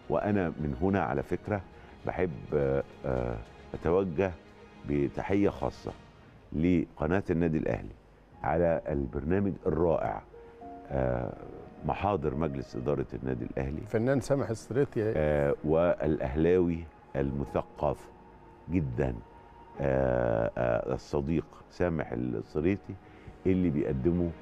وانا من هنا على فكره بحب آه، آه، اتوجه بتحيه خاصه لقناه النادي الاهلي على البرنامج الرائع آه، محاضر مجلس اداره النادي الاهلي فنان سامح السريتي آه، والاهلاوي المثقف جدا آه، آه، الصديق سامح الصريتي اللي بيقدمه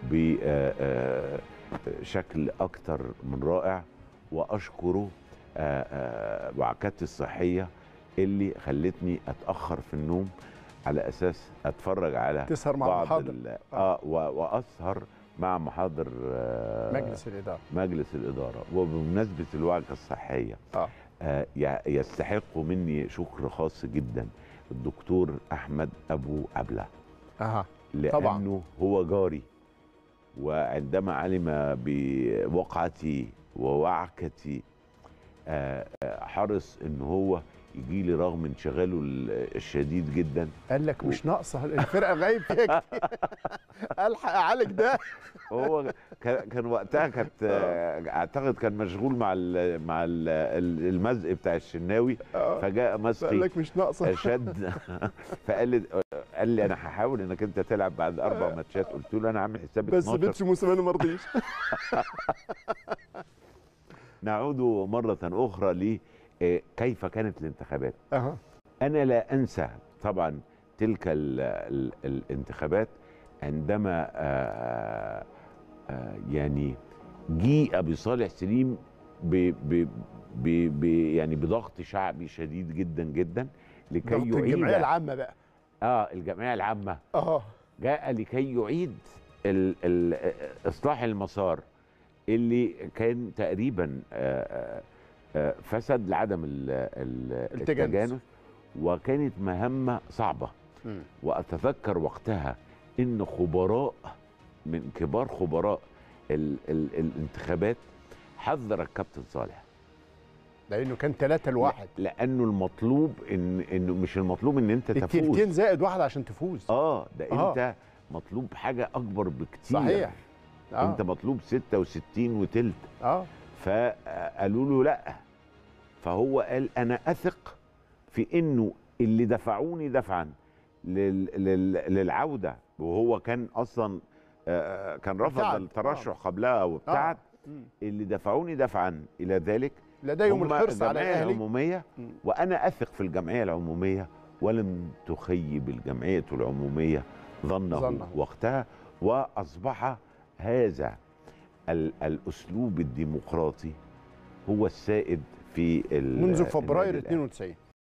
بشكل اكتر من رائع واشكره آه، آه، وعكادتي الصحيه اللي خلتني اتاخر في النوم على اساس اتفرج على تسهر مع بعض محاضر ال- اه و- واسهر مع محاضر آه، مجلس الاداره مجلس الإدارة وبمناسبة الوعكة الصحية اه آه، يع- يستحق مني شكر خاص جدا الدكتور أحمد أبو عبلة اها لأنه هو جاري وعندما علم بوقعتي ووعكتي آه، آه، حرص ان هو يجي لي رغم انشغاله ال- الشديد جدا قال لك مش ناقصه الفرقه غايب فيها كتير. الحق اعالج ده هو كان كان وقتها كانت آه، اعتقد كان مشغول مع ال مع ال المزق بتاع الشناوي آه. فجاء قال مسقي لك مش ناقصه شد فقال لي قال لي انا هحاول انك انت تلعب بعد اربع ماتشات قلت له انا عامل حساب بس 12 بيتسو موسيماني ما رضيش نعود مره اخرى ل آه، كيف كانت الانتخابات اها انا لا انسى طبعا تلك ال ال الانتخابات عندما آه، آه، يعني جيء بصالح سليم ب ب ب ب يعني بضغط شعبي شديد جدا جدا لكي ضغط يعيد الجمعيه العامه بقى اه الجمعيه العامه اه جاء لكي يعيد ال ال اصلاح المسار اللي كان تقريبا آه، آه، فسد لعدم ال- ال- التجانس. التجانس وكانت مهمه صعبه مم. واتذكر وقتها ان خبراء من كبار خبراء ال ال الانتخابات حذر الكابتن صالح لانه كان ثلاثة لواحد لانه المطلوب ان انه مش المطلوب ان انت تفوز التلتين زائد واحد عشان تفوز اه ده آه. انت مطلوب حاجه اكبر بكتير صحيح اه انت مطلوب 66 وتلت اه فقالوا له لا فهو قال انا اثق في انه اللي دفعوني دفعا لل... لل... للعوده وهو كان اصلا آه، كان رفض ابتعد. الترشح آه. قبلها وابتعد مم. اللي دفعوني دفعا الى ذلك لديهم هم الحرص على الجمعيه الاهلي العموميه مم. وانا اثق في الجمعيه العموميه ولم تخيب الجمعيه العموميه ظنه, ظنه. وقتها واصبح هذا ال- الاسلوب الديمقراطي هو السائد في ال- منذ النادي فبراير الأهلي. 92